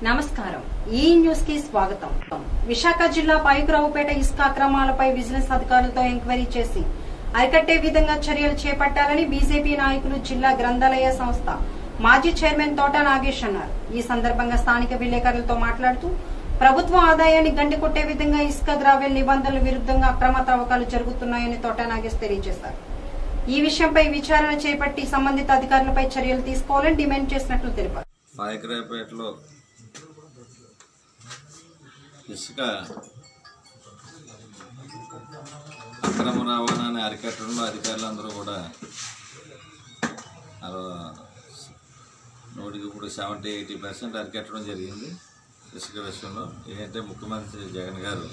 నమస్కారం ఈ న్యూస్ కి స్వాగతం విశాఖ జిల్లా పాయకురావుపేట ఇసుక అక్రమాలపై విజిలెన్స్ అధికారులతో ఎంక్వైరీ చేసి అరికట్టే విధంగా చర్యలు చేపట్టాలని బీజేపీ నాయకులు జిల్లా గ్రంథాలయ సంస్థ మాజీ చైర్మన్ తోట నాగేష్ అన్నారు ఈ సందర్భంగా స్థానిక విలేకరులతో మాట్లాడుతూ ప్రభుత్వ ఆదాయాన్ని గండికొట్టే విధంగా ఇసుక గ్రావెల్ నిబంధనల విరుద్ధంగా అక్రమ తవ్వకాలు జరుగుతున్నాయని తోట నాగేష్ తెలియజేశారు ఈ విషయంపై విచారణ చేపట్టి సంబంధిత అధికారులపై చర్యలు తీసుకోవాలని డిమాండ్ చేసినట్లు తెలిపారు పాయకరాయపేటలో ఇసుక అక్రమ రవాణాని అరికట్టడంలో అధికారులందరూ కూడా అరవ- నూటికి ఇప్పుడు సెవెంటీ ఎయిటీ పర్సెంట్ అరికట్టడం జరిగింది ఇసుక విషయంలో ఏంటంటే ముఖ్యమంత్రి జగన్ గారు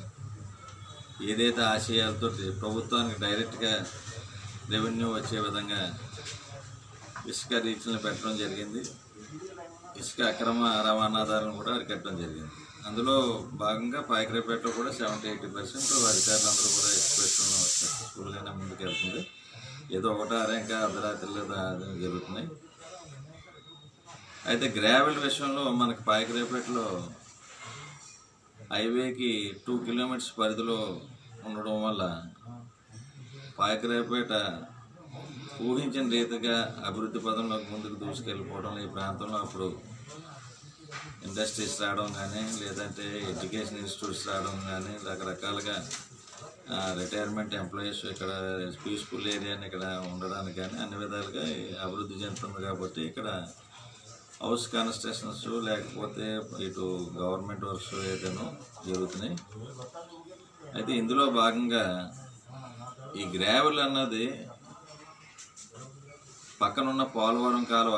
ఏదైతే ఆశయాలతో ప్రభుత్వానికి డైరెక్ట్గా రెవెన్యూ వచ్చే విధంగా ఇసుక రీచ్లను పెట్టడం జరిగింది ఇసుక అక్రమ రవాణాదారులను కూడా అరికట్టడం జరిగింది అందులో భాగంగా పాయకరేపేటలో కూడా సెవెంటీ ఎయిటీ పర్సెంట్ అధికారులందరూ కూడా ఎక్స్ప్రెషన్ సక్సెస్ఫుల్గానే ముందుకు వెళ్తుంది ఏదో ఒకటో ఇంకా అర్ధరాత్రిలో దా- జరుగుతున్నాయి అయితే గ్రావెల్ విషయంలో మనకి పాయకరేపేటలో హైవేకి టూ కిలోమీటర్స్ పరిధిలో ఉండడం వల్ల పాయకరేపేట ఊహించిన రీతిగా అభివృద్ధి పదంలోకి ముందుకు దూసుకెళ్ళిపోవడం ఈ ప్రాంతంలో అప్పుడు ఇండస్ట్రీస్ రావడం కానీ లేదంటే ఎడ్యుకేషన్ ఇన్స్టిట్యూట్స్ రావడం కానీ రకరకాలుగా రిటైర్మెంట్ ఎంప్లాయీస్ ఇక్కడ పీస్ఫుల్ ఏరియాని ఇక్కడ ఉండడానికి కానీ అన్ని విధాలుగా ఈ అభివృద్ధి చెందుతుంది కాబట్టి ఇక్కడ హౌస్ కన్స్ట్రక్షన్స్ లేకపోతే ఇటు గవర్నమెంట్ వర్క్స్ ఏదైనా జరుగుతున్నాయి అయితే ఇందులో భాగంగా ఈ గ్రావెల్ అన్నది పక్కనున్న పోలవరం కాలువ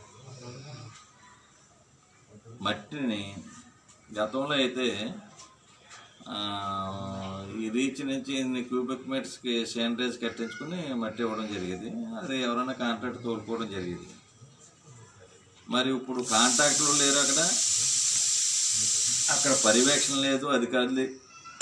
మట్టిని గతంలో అయితే ఆ, ఈ రీచ్ నుంచి ఇన్ని క్యూబిక్ మీటర్స్కి శానిటైజ్ కట్టించుకుని మట్టి ఇవ్వడం జరిగేది అది ఎవరైనా కాంట్రాక్ట్ తోలుకోవడం జరిగేది మరి ఇప్పుడు కాంట్రాక్టులు లేరు అక్కడ అక్కడ పర్యవేక్షణ లేదు అధికారులు లే-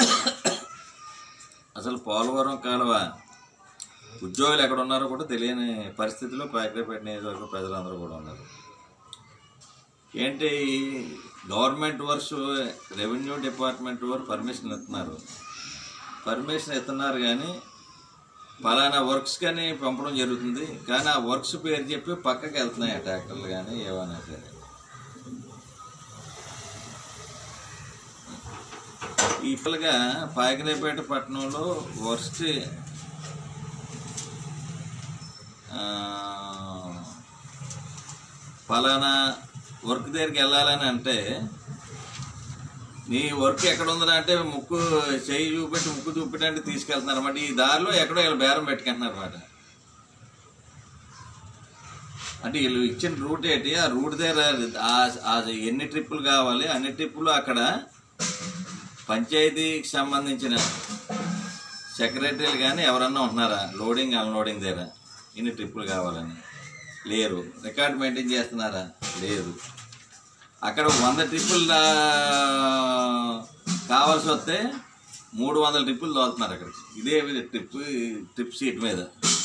అసలు పోలవరం కాలువ ఉద్యోగులు ఎక్కడ ఉన్నారో కూడా తెలియని పరిస్థితిలో పాకిరేపేట నియోజకవర్గ ప్రజలందరూ కూడా ఉన్నారు ఏంటి గవర్నమెంట్ వర్క్స్ రెవెన్యూ డిపార్ట్మెంట్ వారు పర్మిషన్ ఇస్తున్నారు పర్మిషన్ ఇస్తున్నారు కానీ ఫలానా వర్క్స్ కానీ పంపడం జరుగుతుంది కానీ ఆ వర్క్స్ పేరు చెప్పి పక్కకి వెళ్తున్నాయి ఆ ట్రాక్టర్లు కానీ ఏవైనా సరే ఇప్పలుగా పాకిరేపేట పట్టణంలో వర్స్ట్ ఆ, ఫలానా వర్క్ దగ్గరికి వెళ్ళాలని అంటే నీ వర్క్ ఎక్కడ ఉందని అంటే ముక్కు చేయి చూపెట్టి ముక్కు చూపెట్టి తీసుకెళ్తున్నారు అన్నమాట ఈ దారిలో ఎక్కడో వీళ్ళు బేరం పెట్టుకుంటున్నారు అన్నమాట అంటే వీళ్ళు ఇచ్చిన రూట్ ఏంటి ఆ రూట్ దగ్గర ఆ- ఆ ఎన్ని ట్రిప్పులు కావాలి అన్ని ట్రిప్పులు అక్కడ పంచాయతీకి సంబంధించిన సెక్రటరీలు కానీ ఎవరన్నా ఉంటున్నారా లోడింగ్ అన్లోడింగ్ దగ్గర ఇన్ని ట్రిప్పులు కావాలని లేరు రికార్డ్ మెయింటైన్ చేస్తున్నారా లేదు అక్కడ వంద ట్రిప్పులు దా- కావాల్సి వస్తే మూడు వందల ట్రిప్పులు తోలుతున్నారు అక్కడ ఇదే ట్రిప్ ట్రిప్ సీట్ మీద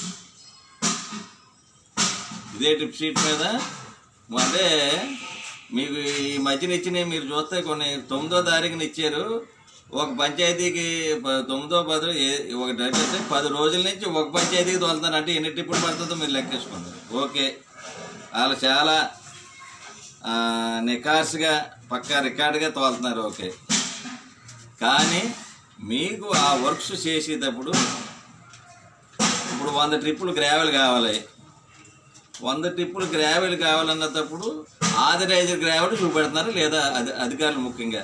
ఇదే ట్రిప్ సీట్ మీద అంటే మీకు ఈ మధ్యన ఇచ్చినవి మీరు చూస్తే కొన్ని తొమ్మిదో తారీఖున ఇచ్చారు ఒక పంచాయతీకి ప- తొమ్మిదో పదో ఏ- ఒక డ్రైవ్ అయితే పది రోజుల నుంచి ఒక పంచాయతీకి తోలుతానంటే ఎన్ని ట్రిప్పులు పడుతుందో మీరు లెక్కేసుకుంటారు ఓకే వాళ్ళు చాలా ఆ, నికార్స్గా పక్కా రికార్డుగా తోలుతున్నారు ఓకే కానీ మీకు ఆ వర్క్స్ చేసేటప్పుడు ఇప్పుడు వంద ట్రిప్పులు గ్రావెల్ కావాలి వంద ట్రిప్పులు గ్రావెల్ కావాలన్నప్పుడు ఆథరైజర్ గ్రావెల్ చూపెడుతున్నారు లేదా అధి అధికారులు ముఖ్యంగా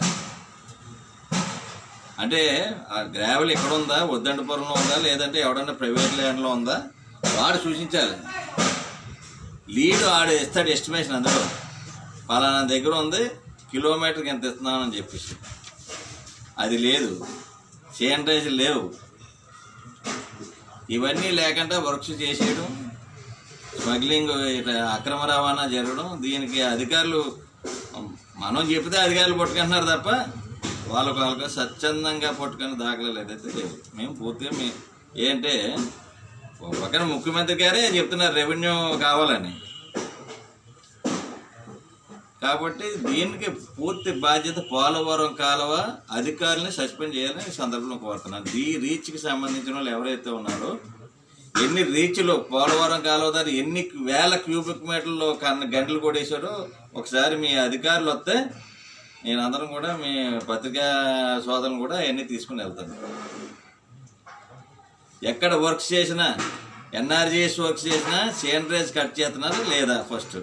అంటే ఆ గ్రావెల్ ఎక్కడ ఉందా ఉద్దండపురంలో ఉందా లేదంటే ఎవడన్నా ప్రైవేట్ ల్యాండ్లో ఉందా వాడు సూచించాలి లీడ్ ఆడు ఇస్తాడు ఎస్టిమేషన్ అందులో పలానా దగ్గర ఉంది కిలోమీటర్కి ఎంత ఇస్తున్నామని చెప్పేసి అది లేదు శానిటైజ్ లేవు ఇవన్నీ లేకుండా వర్క్స్ చేసేయడం స్మగ్లింగ్ ఇట్లా అక్రమ రవాణా జరగడం దీనికి అధికారులు మనం చెప్తే అధికారులు పట్టుకుంటున్నారు తప్ప వాళ్ళకు వాళ్ళకు స్వచ్ఛందంగా పట్టుకుని దాఖలాలు ఏదైతే లేవు మేము పూర్తిగా మీ ఏంటంటే ఒక పక్కన ముఖ్యమంత్రి గారే చెప్తున్నారు రెవెన్యూ కావాలని కాబట్టి దీనికి పూర్తి బాధ్యత పోలవరం కాలువ అధికారులని సస్పెండ్ చేయాలని ఈ సందర్భంలో కోరుతున్నాను ఈ రీచ్కి సంబంధించిన వాళ్ళు ఎవరైతే ఉన్నారో ఎన్ని రీచ్లు పోలవరం కాలువ దారి ఎన్ని వేల క్యూబిక్ మీటర్లు కన్న గంటలు కొడేశారో ఒకసారి మీ అధికారులు వస్తే నేను అందరం కూడా మీ పత్రికా సోదరులు కూడా అవన్నీ తీసుకుని వెళ్తాను ఎక్కడ వర్క్స్ చేసినా ఎన్ఆర్జీఎస్ వర్క్స్ చేసినా సేనరేజ్ కట్ చేస్తున్నారు లేదా ఫస్ట్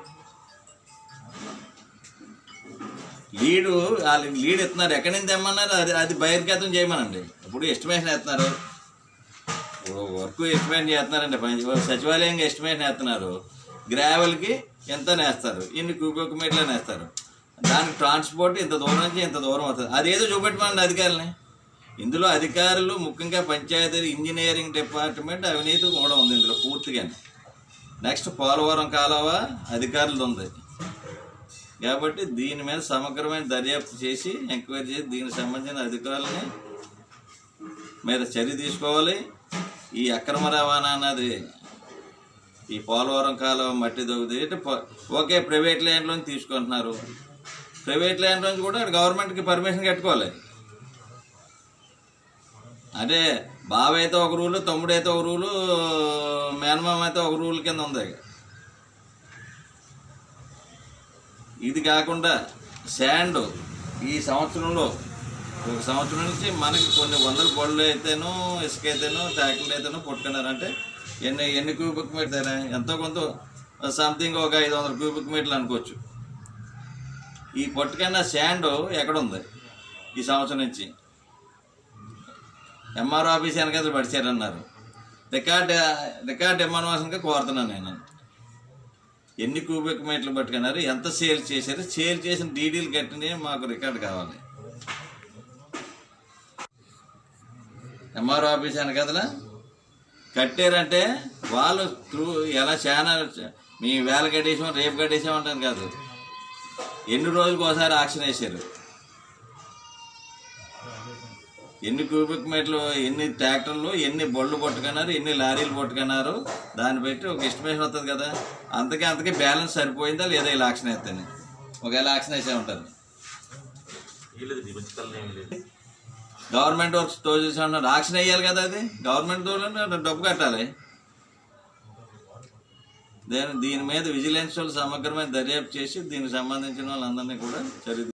లీడు వాళ్ళు లీడ్ ఎత్తున్నారు ఎక్కడి నుంచి తెమ్మన్నారు అది అది బహిర్గతం చేయమనండి ఇప్పుడు ఎస్టిమేషన్ వేస్తున్నారు ఇప్పుడు వర్క్ ఎస్టిమేషన్ చేస్తున్నారండి పంచ- సచివాలయంగా ఎస్టిమేషన్ వేస్తున్నారు గ్రావెల్కి ఎంత నేస్తారు ఇన్ని క్యూబిక్ మీటర్లు నేస్తారు దానికి ట్రాన్స్పోర్ట్ ఇంత దూరం నుంచి ఇంత దూరం అవుతుంది అదేదో చూపెట్టమండి అధికారులని ఇందులో అధికారులు ముఖ్యంగా పంచాయతీ ఇంజనీరింగ్ డిపార్ట్మెంట్ అవినీతి కూడా ఉంది ఇందులో పూర్తిగా నెక్స్ట్ పోలవరం కాలువ అధికారులది ఉంది కాబట్టి దీని మీద సమగ్రమైన దర్యాప్తు చేసి ఎంక్వైరీ చేసి దీనికి సంబంధించిన అధికారులని మీద చర్య తీసుకోవాలి ఈ అక్రమ రవాణా అన్నది ఈ పోలవరం కాలువ మట్టి దొగుతుంది అంటే ప- ఓకే ప్రైవేట్ ల్యాండ్లోంచి తీసుకుంటున్నారు ప్రైవేట్ ల్యాండ్లోంచి కూడా గవర్నమెంట్కి పర్మిషన్ కట్టుకోవాలి అంటే బావ అయితే ఒక రూలు తమ్ముడు అయితే ఒక రూలు మేనమామ అయితే ఒక రూల్ కింద ఉంది ఇది కాకుండా శాండ్ ఈ సంవత్సరంలో ఒక సంవత్సరం నుంచి మనకి కొన్ని వందల బళ్ళు అయితేనో ఇసుక అయితేనో ట్రాక్టర్లు అయితేనో పుట్టుకున్నారంటే ఎన్ని ఎన్ని క్యూబిక్ మీటర్ ఎంతో కొంత సంథింగ్ ఒక ఐదు వందల క్యూబిక్ మీటర్లు అనుకోవచ్చు ఈ పట్టుకున్న శాండ్ ఎక్కడుంది ఈ సంవత్సరం నుంచి ఎంఆర్ ఆఫీస్ వెనకాల పడిచారన్నారు రికార్డ్ రికార్డ్ ఎంఆర్ఓసన్గా కోరుతున్నాను నేను ఎన్ని క్యూబిక్ మీటర్లు పట్టుకున్నారు ఎంత సేల్ చేశారు సేల్ చేసిన డీడీలు కట్టినవి మాకు రికార్డ్ కావాలి ఎంఆర్ఓ ఆఫీస్ వెనకదలా కట్టారంటే వాళ్ళు త్రూ ఎలా చాలా మీ వేల కట్టేసాం రేపు కట్టేసాం అంటాను కాదు ఎన్ని రోజులకు ఒకసారి ఆక్షన్ వేసారు ఎన్ని క్యూబిక్ మీటర్లు ఎన్ని ట్రాక్టర్లు ఎన్ని బళ్ళు పట్టుకున్నారు ఎన్ని లారీలు పట్టుకున్నారు దాన్ని బట్టి ఒక ఎస్టిమేషన్ వస్తుంది కదా అంతకే అంతకే బ్యాలెన్స్ సరిపోయిందా లేదా ఇలా ఆక్షన్ వేస్తాను ఒకవేళ ఆక్షన్ వేసే ఉంటారు గవర్నమెంట్ వర్క్స్ తో చేసి ఉన్నారు ఆక్షన్ వేయాలి కదా అది గవర్నమెంట్ తో డబ్బు కట్టాలి దీని దీని మీద విజిలెన్స్ వాళ్ళు సమగ్రమైన దర్యాప్తు చేసి దీనికి సంబంధించిన వాళ్ళందరినీ కూడా చర్య